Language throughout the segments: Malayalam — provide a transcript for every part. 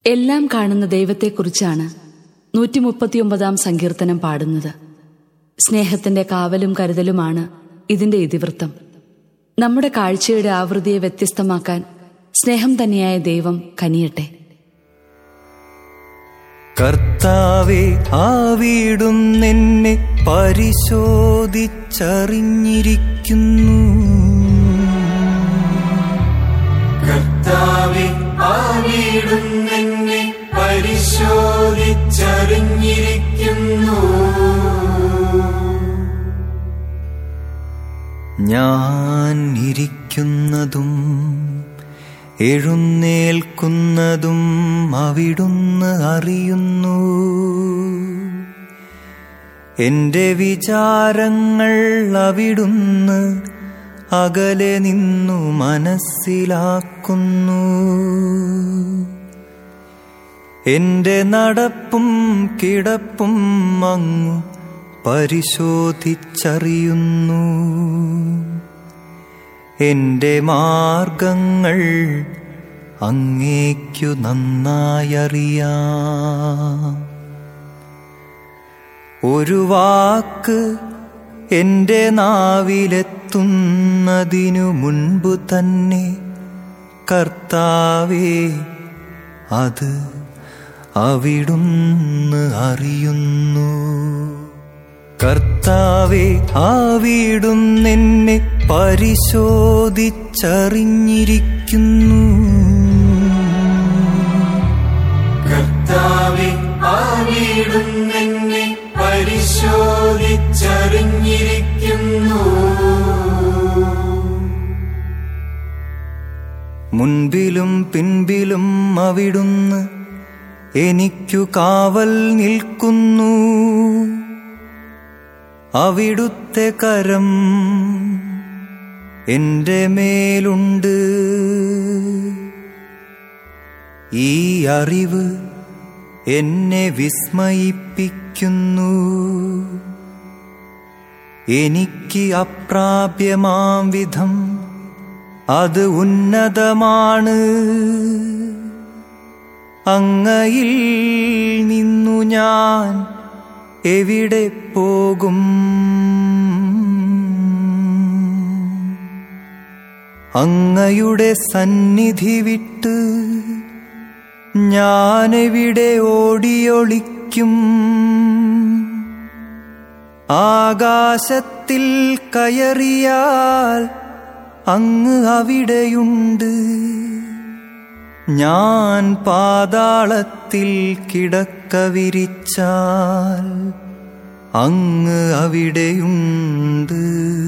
എല്ലാം കാണുന്ന ദൈവത്തെക്കുറിച്ചാണ് നൂറ്റി മുപ്പത്തിയൊമ്പതാം സങ്കീർത്തനം പാടുന്നത് സ്നേഹത്തിന്റെ കാവലും കരുതലുമാണ് ഇതിന്റെ ഇതിവൃത്തം നമ്മുടെ കാഴ്ചയുടെ ആവൃത്തിയെ വ്യത്യസ്തമാക്കാൻ സ്നേഹം തന്നെയായ ദൈവം കനിയട്ടെ കർത്താവെ ആ വീടും നിന്നെ പരിശോധിച്ചറിഞ്ഞിരിക്കുന്നു കർത്താവെ ആ വീടും നിന്നെ പരിശോധിച്ചറിഞ്ഞിരിക്കുന്നു ഞാൻ ഇരിക്കുന്നതും എഴുന്നേൽക്കുന്നതും അവിടുന്ന് അറിയുന്നു എന്റെ വിചാരങ്ങൾ അവിടുന്ന് അകലെ നിന്നു മനസ്സിലാക്കുന്നു എന്റെ നടപ്പും കിടപ്പും അങ്ങു പരിശോധിച്ചറിയുന്നു എന്റെ മാർഗങ്ങൾ അങ്ങേക്കു നന്നായറിയാം ഒരു വാക്ക് എന്റെ നാവിലെത്തുന്നതിനു മുൻപു തന്നെ കർത്താവേ അത് അവിടുന്ന് അറിയുന്നു കർത്താവെ ആ വീടും നിന്നെ പരിശോധിച്ചറിഞ്ഞിരിക്കുന്നു കർത്താവെ ആ വീടും നിന്നെ പരിശോധിച്ചറിഞ്ഞിരിക്കുന്നു മുൻപിലും പിൻപിലും അവിടുന്ന് എനിക്കു കാവൽ നിൽക്കുന്നു അവിടുത്തെ കരം എന്റെ മേലുണ്ട് ഈ അറിവ് എന്നെ വിസ്മയിപ്പിക്കുന്നു എനിക്ക് അപ്രാപ്യമാം വിധം അത് ഉന്നതമാണ് അങ്ങയിൽ നിന്നു ഞാൻ എവിടെ പോകും അങ്ങയുടെ സന്നിധി വിട്ട് ഞാനെവിടെ ഓടിയൊളിക്കും ആകാശത്തിൽ കയറിയാൽ അങ്ങ് അവിടെയുണ്ട് ഞാൻ പാതാളത്തിൽ കിടക്ക വിരിച്ചാൽ അങ്ങ് അവിടെയുണ്ട്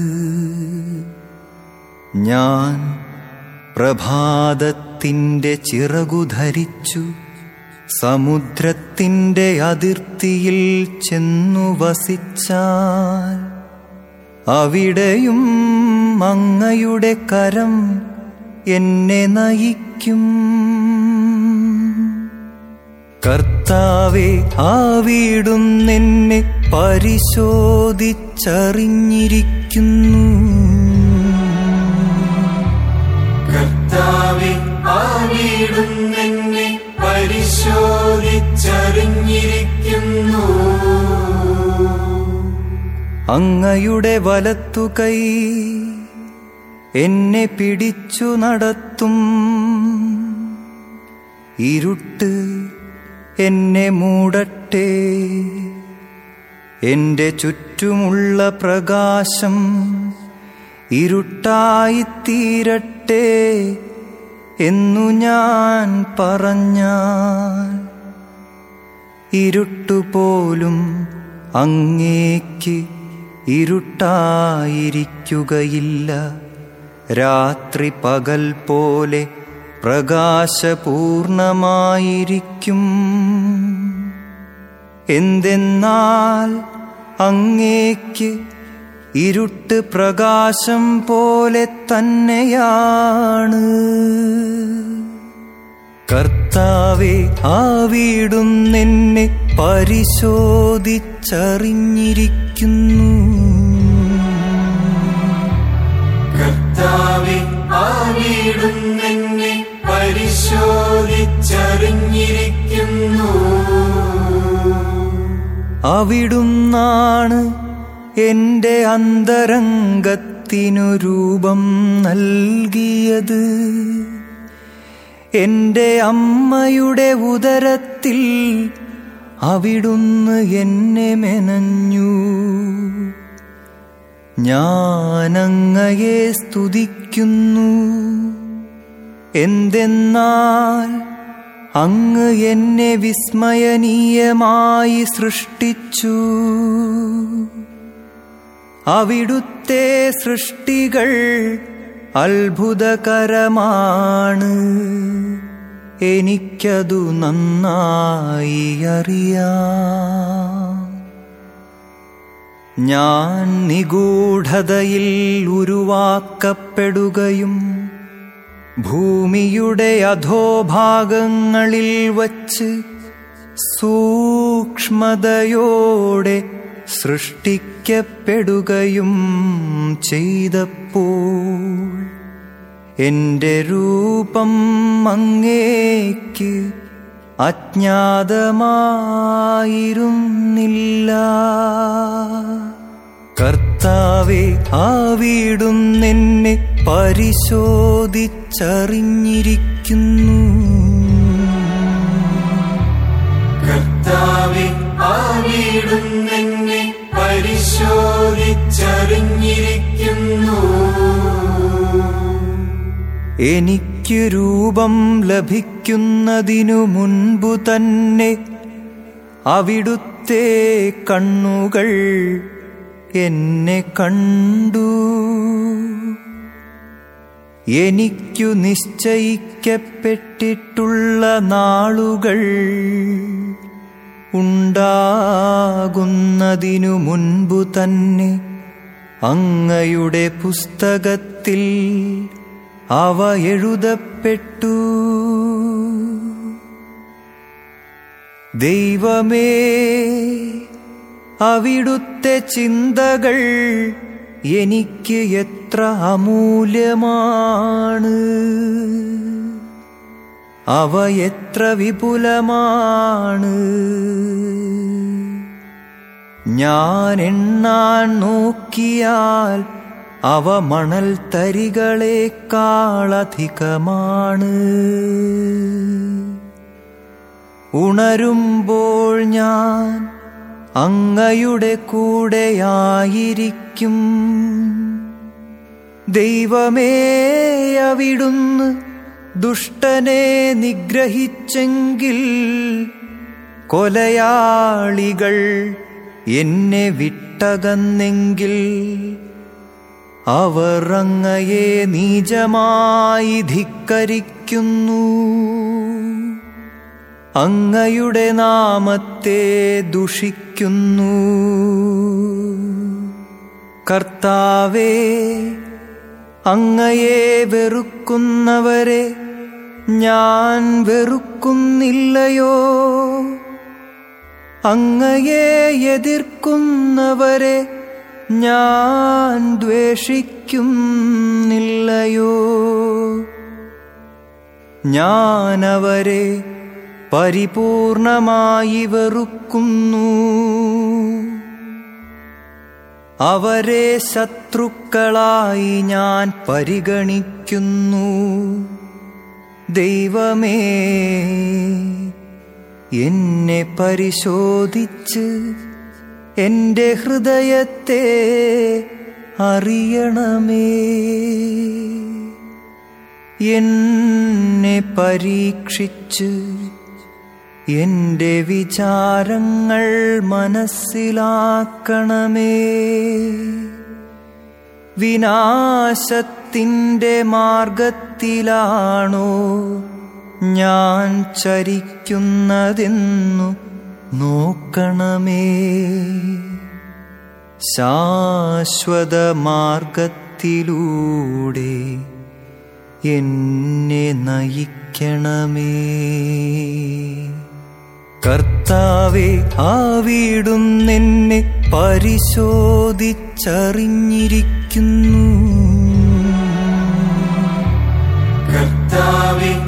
ഞാൻ പ്രഭാതത്തിൻ്റെ ചിറകു ധരിച്ചു സമുദ്രത്തിൻ്റെ അതിർത്തിയിൽ ചെന്നു വസിച്ചാൽ അവിടെയും അങ്ങയുടെ കരം എന്നെ നയിക്കും കർത്താവെ ആ വീടും നിന്നെ പരിശോധിച്ചറിഞ്ഞിരിക്കുന്നു കർത്താവെ ആ വീടും നിന്നെ പരിശോധിച്ചറിഞ്ഞിരിക്കുന്നു അങ്ങയുടെ വലത്തു കൈ എന്നെ പിടിച്ചു നടത്തും ഇരുട്ട് എന്നെ മൂടട്ടെ എന്റെ ചുറ്റുമുള്ള പ്രകാശം ഇരുട്ടായിത്തീരട്ടെ എന്നു ഞാൻ പറഞ്ഞാൽ ഇരുട്ടുപോലും അങ്ങേക്ക് ഇരുട്ടായിരിക്കുകയില്ല രാത്രി പകൽ പോലെ പ്രകാശപൂർണമായിരിക്കും എന്തെന്നാൽ അങ്ങേക്ക് ഇരുട്ട് പ്രകാശം പോലെ തന്നെയാണ് കർത്താവെ ആ വീടും നിന്നെ പരിശോധിച്ചറിഞ്ഞിരിക്കുന്നു കർത്താവെ ആ വീടും നിന്നെ പരിശോധിച്ചറിഞ്ഞിരിക്കുന്നു അവിടുന്നാണ് എന്റെ അന്തരംഗത്തിനു രൂപം നൽകിയത് എന്റെ അമ്മയുടെ ഉദരത്തിൽ അവിടുന്ന് എന്നെ മെനഞ്ഞു ഞാനങ്ങയെ സ്തുതിക്കുന്നു എന്തെന്നാൽ അങ്ങ് എന്നെ വിസ്മയനീയമായി സൃഷ്ടിച്ചു അവിടുത്തെ സൃഷ്ടികൾ അത്ഭുതകരമാണ് എനിക്കതു നന്നായി അറിയാം ഞാൻ നിഗൂഢതയിൽ ഉരുവാക്കപ്പെടുകയും ഭൂമിയുടെ അധോഭാഗങ്ങളിൽ വച്ച് സൂക്ഷ്മതയോടെ സൃഷ്ടിക്കപ്പെടുകയും ചെയ്തപ്പോൾ എന്റെ രൂപം അങ്ങേക്ക് അജ്ഞാതമായിരുന്നില്ല കർത്താവെ ആവിടുന്നെന്നെ പരിശോധിച്ചറിഞ്ഞിരിക്കുന്നു കർത്താവെ ആവിടുന്നെന്നെ പരിശോധിച്ചറിഞ്ഞിരിക്കുന്നു എനിക്ക് രൂപം ലഭിക്കുന്നതിനു മുൻപു തന്നെ അവിടുത്തെ കണ്ണുകൾ എന്നെ കണ്ടു എനിക്കു നിശ്ചയിക്കപ്പെട്ടിട്ടുള്ള നാളുകൾ ഉണ്ടാകുന്നതിനു മുൻപു തന്നെ അങ്ങയുടെ പുസ്തകത്തിൽ അവ എഴുതപ്പെട്ടു ദൈവമേ അവിടുത്തെ ചിന്തകൾ എനിക്ക് എത്ര അമൂല്യമാണ് അവ എത്ര വിപുലമാണ് ഞാൻ എണ്ണാൻ നോക്കിയാൽ അവ മണൽ തരികളെക്കാളധികമാണ് ഉണരുമ്പോൾ ഞാൻ അങ്ങയുടെ കൂടെയായിരിക്കും ദൈവമേ അവിടുന്ന് ദുഷ്ടനെ നിഗ്രഹിച്ചെങ്കിൽ കൊലയാളികൾ എന്നെ വിട്ടകന്നെങ്കിൽ അവർ അങ്ങയെ നീചമായി ധിക്കരിക്കുന്നു അങ്ങയുടെ നാമത്തെ ദുഷിക്കുന്നു കർത്താവേ അങ്ങയെ വെറുക്കുന്നവരെ ഞാൻ വെറുക്കുന്നില്ലയോ അങ്ങയെ എതിർക്കുന്നവരെ ഞാൻ ദ്വേഷിക്കുന്നില്ലയോ ഞാനവരെ പരിപൂർണമായി വെറുക്കുന്നു അവരെ ശത്രുക്കളായി ഞാൻ പരിഗണിക്കുന്നു ദൈവമേ എന്നെ പരിശോധിച്ച് എന്റെ ഹൃദയത്തെ അറിയണമേ എന്നെ പരീക്ഷിച്ച് എന്റെ വിചാരങ്ങൾ മനസ്സിലാക്കണമേ വിനാശത്തിൻ്റെ മാർഗത്തിലാണോ ഞാൻ ചരിക്കുന്നതെന്നു നോക്കണമേ ശാശ്വത മാർഗത്തിലൂടെ എന്നെ നയിക്കണമേ കർത്താവെ ആവിടുന്നെന്നെ പരിശോധിച്ചറിഞ്ഞിരിക്കുന്നു കർത്താവെ